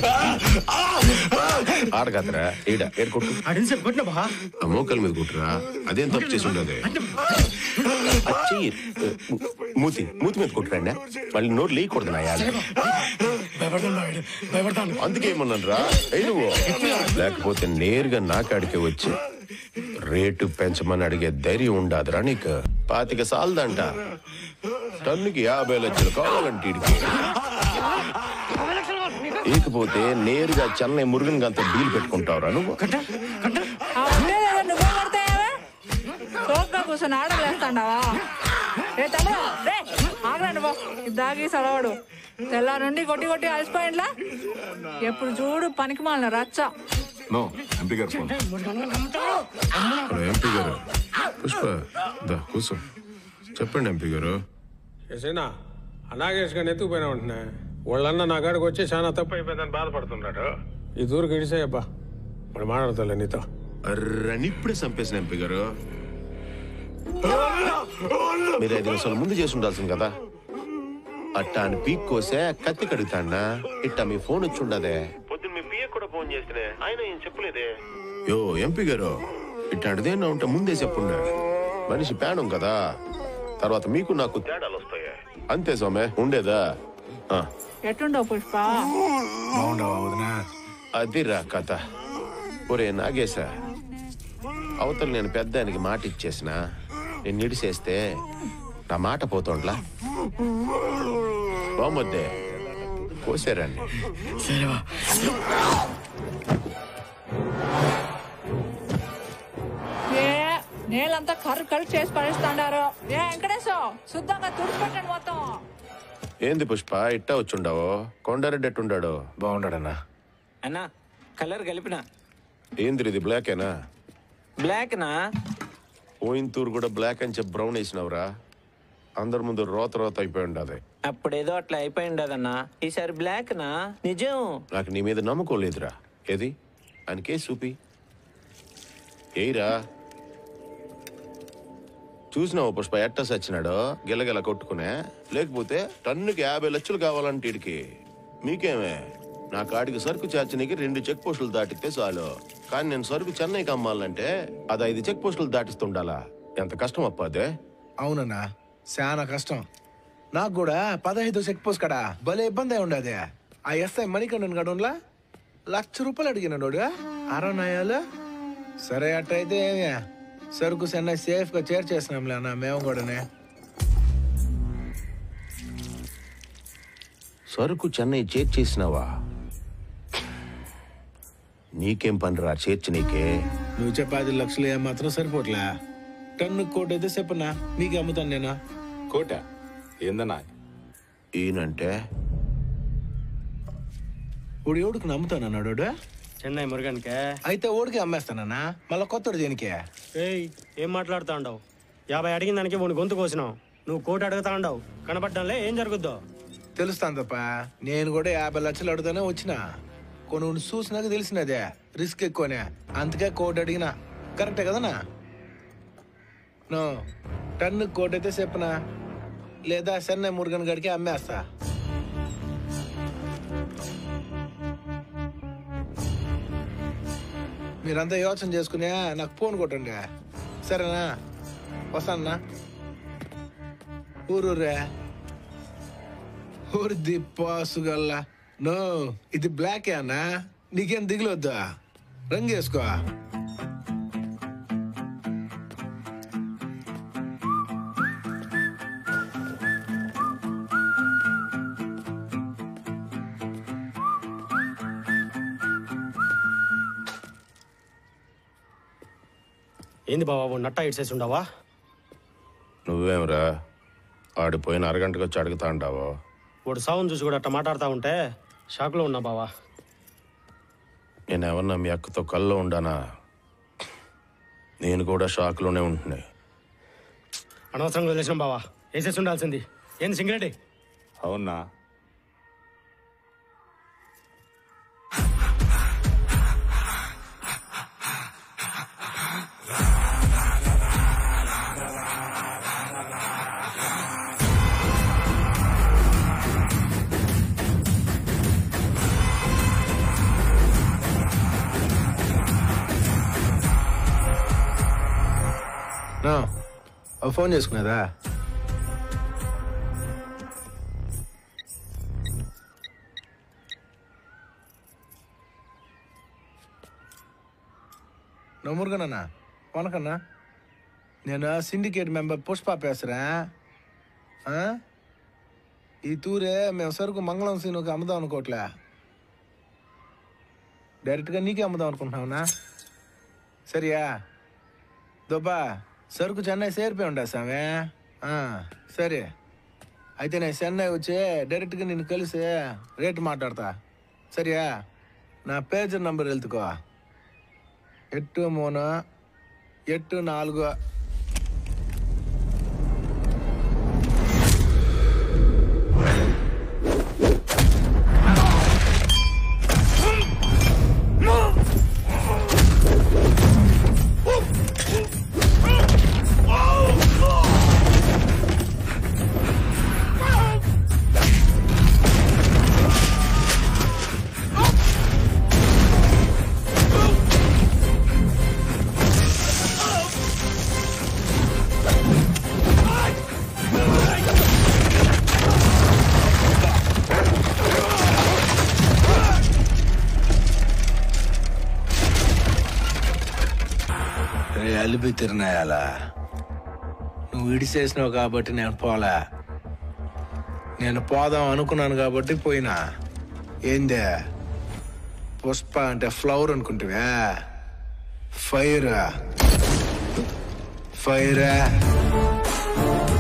ఆడగదరా ఈడ ఏడు కొట్టు అడిగి చెప్పు కొట్టిన బా ఆ మోకాల మీద కుట్టురా అదేం తప్పు చేసి ఉండదు చెయ్యి మూతి మూతి మీద కుట్టురండి మళ్ళీ నోరు లేయకూడదు నా యాడ. భయపడతాను భయపడతాను అందుకే ఏమన్నాను రా నువ్వు లేకపోతే నేరుగా నాకాడికే వచ్చి రేటు పెంచమని అడిగే ధైర్యం ఉండదురా నీకు పాతిక సాలదంట టన్నుకి యాభై లక్షలు కావాలంటే ఈడికి ఇకపోతే నేరుగా చెన్నై మురుగన్ గంత డీల్ పెట్టుకుంటావురా నువ్వు ఆ ఉండే కదా నువ్వే కొడతాయావా సోగ్గా కూర్చొని ఆడలేస్తాండావా ఏ తమ్ముడు రే ఆగరండి బా దాగి సడవాడు తెల్ల నుండి కొట్టి కొట్టి అలసిపోయిండ్లా ఎప్పుడు చూడు పనికి మాలిన రచ్చ నో ఎంపీ గారు ఫోన్ హలో ఎంపీ గారు పుష్ప దా కూర్చో చెప్పండి ఎంపీ గారు చేసేనా అనాగేష్ గారిని ఎత్తుకుపోయినా ఉంటున్నా వాళ్ళన్న నా కాడికి వచ్చి చాలా తప్పు అయిపోయిందని బాధపడుతున్నాడు ఈ దూరకు ఇడిసేయబ్బా మరి మాట్లాడతాలే నీతో అర్రని ఇప్పుడే చంపేసిన ఎంపీ గారు మీరు ఐదు నిమిషాల ముందు చేసి ఉండాల్సింది కదా అట్టా అని పీక్ కోసే కత్తి కడుగుతాన్నా ఇట్టా మీ ఫోన్ వచ్చి ఉండదే పొద్దున్న మీ పిఏ కూడా ఫోన్ చేస్తే ఆయన ఏం చెప్పలేదే యో ఎంపీ గారు ఇట్లాంటిదేనా ఉంటే ముందే చెప్పుండే మనిషి పేణం కదా తర్వాత మీకు నాకు తేడాలు వస్తాయి అంతే సోమే ఉండేదా ఆ, ఎట్టుండో పుష్ప బాగుండవా వదినా అది రా కథ ఒరే నాగేశా అవతల నేను పెద్దానికి మాట ఇచ్చేసిన నేను నిడిసేస్తే నా మాట పోతోండ్లా బాగుందే కోసారండి సరేవా ఏ నేలంతా కర్రు కళ్ళు చేసి పడేస్తాండారు ఏ వెంకటేశం శుద్ధంగా తుడిచిపెట్టండి మొత్తం ఏంది పుష్ప ఇట్టా వచ్చుండావో కొండారెడ్డి ఎట్టుండాడు బాగుండాడన్నా అన్నా కలర్ కలిపిన ఏంది ఇది బ్లాకేనా బ్లాక్ నా పోయినతూరు కూడా బ్లాక్ అని చెప్పి బ్రౌన్ వేసినావురా అందరి ముందు రోత రోత అయిపోయి ఉండదు అప్పుడేదో అట్లా అయిపోయి ఉండదన్నా ఈసారి బ్లాక్ నా నిజం నాకు నీ మీద నమ్మకం లేదురా ఏది ఆయనకే చూపి ఏయిరా చూసినావు పుష్ప ఎట్ట సచ్చినాడో గిలగిల కొట్టుకునే లేకపోతే టన్నుకి యాభై లక్షలు కావాలంటే ఈడికి మీకేమే నా కాడికి సరుకు చేర్చనీకి రెండు చెక్ పోస్టులు దాటితే చాలు కానీ నేను సరుకు చెన్నైకి అమ్మాలంటే అది ఐదు చెక్ పోస్టులు దాటిస్తుండాలా ఎంత కష్టం అప్ప అదే అవునన్నా చాలా కష్టం నాకు కూడా పదహైదు చెక్ పోస్ట్ కడా భలే ఇబ్బంది అయి ఉండదే ఆ ఎస్ఐ మణికండన్ గడున్లా లక్ష రూపాయలు అడిగినాడు అరవనాయాలు సరే అట్టయితే ఏమి సరుకు సెన్నై సేఫ్ గా చేర్చేసినాంలే అన్న మేము కూడానే సరుకు చెన్నై చేర్చేసినావా నీకేం పనిరా చేర్చి నీకే నువ్వు చెప్పే ఐదు లక్షలు ఏమాత్రం సరిపోట్లే టన్ను కోటి అయితే చెప్పనా నీకే అమ్ముతాను నేను కోట ఏందన్నా ఈయనంటే ఇప్పుడు ఎవడికి నమ్ముతాను అన్నాడు చెన్నై మురుగన్కే అయితే ఓడికి అమ్మేస్తానన్నా మళ్ళీ కొత్తడు దేనికే ఏయ్ ఏం మాట్లాడుతా ఉండవు యాభై అడిగిన దానికి మూడు గొంతు కోసినావు నువ్వు కోటి అడుగుతా ఉండవు కనపడ్డంలే ఏం జరుగుద్దో తెలుస్తాను తప్ప నేను కూడా యాభై లక్షలు అడుగుతానే వచ్చిన కొన్ని చూసినాక తెలిసినదే రిస్క్ ఎక్కువనే అందుకే కోటి అడిగిన కరెక్టే కదనా నో టన్ను కోటి అయితే చెప్పనా లేదా చెన్నై మురుగన్ గడికి అమ్మేస్తా మీరంతా యోచన చేసుకునే నాకు ఫోన్ కొట్టండి సరేనా వస్తానా ఊరూరే ఊరిది పాసుగల్లా నో ఇది బ్లాక్ అన్నా నీకేం దిగులొద్దా రంగు వేసుకో ఏంది బాబు నట్టా ఇడ్సేసి ఉండవా నువ్వేమరా ఆడిపోయిన అరగంటకు వచ్చి అడుగుతా ఉంటావో వాడు సావును చూసి కూడా అట్లా మాట్లాడుతూ ఉంటే షాక్లో ఉన్నా బావా నేనేమన్నా మీ అక్కతో కల్లో ఉండానా నేను కూడా షాక్లోనే ఉంటున్నాయి అనవసరంగా వదిలేసినాం బావా వేసేసి ఉండాల్సింది ఏంది సింగరెడ్డి అవునా ఓ ఫోన్ చేసుకునేదా నమ్మురుగనన్నా వనకన్నా నేను సిండికేట్ మెంబర్ పుష్ప పేసురా ఆ? ఈ తూరే మేము సరుకు మంగళం సీనుకి అమ్ముదాం అనుకోవట్లే డైరెక్ట్గా నీకే అమ్ముదాం అనుకుంటున్నావునా సరియా దుబ్బా సరుకు చెన్నై చేరిపోయి ఉండా సామె ఆ, సరే అయితే నేను చెన్నై వచ్చి డైరెక్ట్గా నిన్ను కలిసి రేటు మాట్లాడతా సరియా నా పేజర్ నంబర్ వెళ్తుకో ఎట్టు మూడు ఎట్టు నాలుగు రే అలిపి తిరునాయాల నువ్వు ఇడిసేసినావు కాబట్టి నేను పోలే నేను పోదాం అనుకున్నాను కాబట్టి పోయినా ఏందే పుష్ప అంటే ఫ్లవర్ అనుకుంటువా ఫైర్ ఫైర్